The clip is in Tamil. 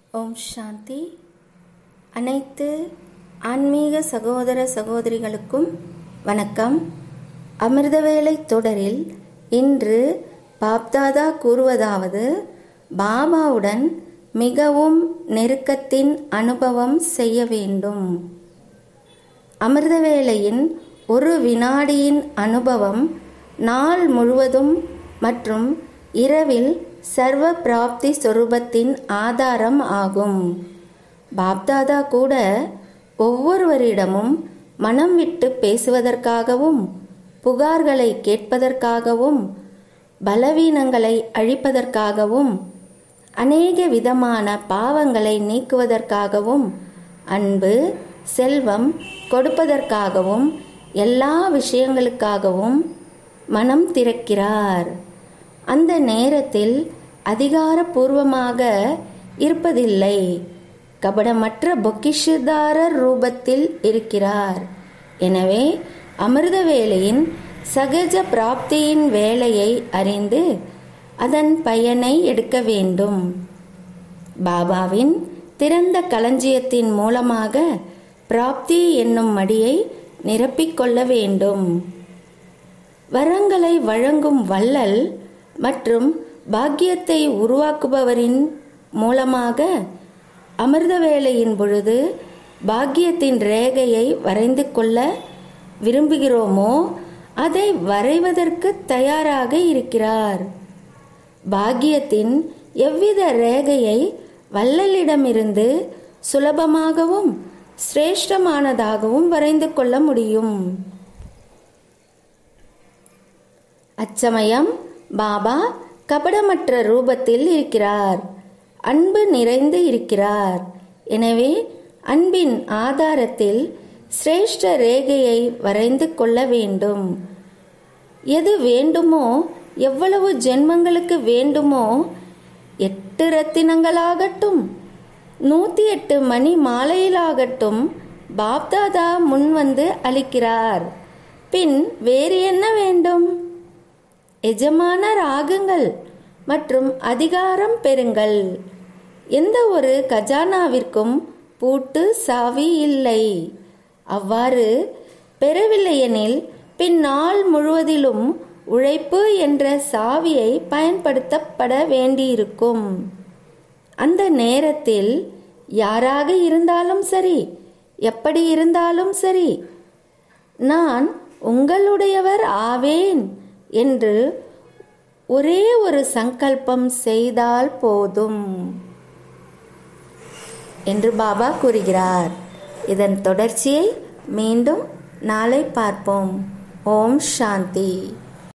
ஓம் சாந்தி அனைத்து ஆன்மீக சகோதர சகோதரிகளுக்கும் வணக்கம் அமிர்தவேளை தொடரில் இன்று பாப்தாதா கூறுவதாவது பாபாவுடன் மிகவும் நெருக்கத்தின் அனுபவம் செய்ய வேண்டும் அமிர்தவேளையின் ஒரு வினாடியின் அனுபவம் நாள் முழுவதும் மற்றும் இரவில் சர்வ பிராப்தி சொரூபத்தின் ஆதாரம் ஆகும் பாப்தாதா கூட ஒவ்வொருவரிடமும் மனம் விட்டு பேசுவதற்காகவும் புகார்களை கேட்பதற்காகவும் பலவீனங்களை அழிப்பதற்காகவும் அநேக விதமான பாவங்களை நீக்குவதற்காகவும் அன்பு செல்வம் கொடுப்பதற்காகவும் எல்லா விஷயங்களுக்காகவும் மனம் திறக்கிறார் அந்த நேரத்தில் அதிகாரபூர்வமாக இருப்பதில்லை கபடமற்ற பொக்கிஷதாரர் ரூபத்தில் இருக்கிறார் எனவே அமிர்த வேலையின் சகஜ பிராப்தியின் வேலையை அறிந்து அதன் பயனை எடுக்க வேண்டும் பாபாவின் திறந்த களஞ்சியத்தின் மூலமாக பிராப்தி என்னும் மடியை நிரப்பிக்கொள்ள வேண்டும் வரங்களை வழங்கும் வள்ளல் மற்றும் பாக்கியத்தை உருவாக்குபவரின் மூலமாக அமிர்த வேளையின் பொழுது பாக்கியத்தின் ரேகையை வரைந்து கொள்ள விரும்புகிறோமோ அதை வரைவதற்கு தயாராக இருக்கிறார் பாக்கியத்தின் எவ்வித ரேகையை வள்ளலிடமிருந்து சுலபமாகவும் சிரேஷ்டமானதாகவும் வரைந்து கொள்ள முடியும் அச்சமயம் பாபா கபடமற்ற ரூபத்தில் இருக்கிறார் அன்பு நிறைந்து இருக்கிறார் எனவே அன்பின் ஆதாரத்தில் சிரேஷ்ட ரேகையை வரைந்து கொள்ள வேண்டும் எது வேண்டுமோ எவ்வளவு ஜென்மங்களுக்கு வேண்டுமோ எட்டு ரத்தினங்களாகட்டும் நூத்தி எட்டு மணி மாலையிலாகட்டும் பாப்தாதா முன் வந்து அளிக்கிறார் பின் வேறு என்ன வேண்டும் எஜமான ராகங்கள் மற்றும் அதிகாரம் பெறுங்கள் எந்த ஒரு கஜானாவிற்கும் பூட்டு சாவி இல்லை அவ்வாறு பெறவில்லையெனில் பின் நாள் முழுவதிலும் உழைப்பு என்ற சாவியை பயன்படுத்தப்பட வேண்டியிருக்கும் அந்த நேரத்தில் யாராக இருந்தாலும் சரி எப்படி இருந்தாலும் சரி நான் உங்களுடையவர் ஆவேன் என்று ஒரே ஒரு சங்கல்பம் செய்தால் போதும் என்று பாபா கூறுகிறார் இதன் தொடர்ச்சியை மீண்டும் நாளை பார்ப்போம் ஓம் சாந்தி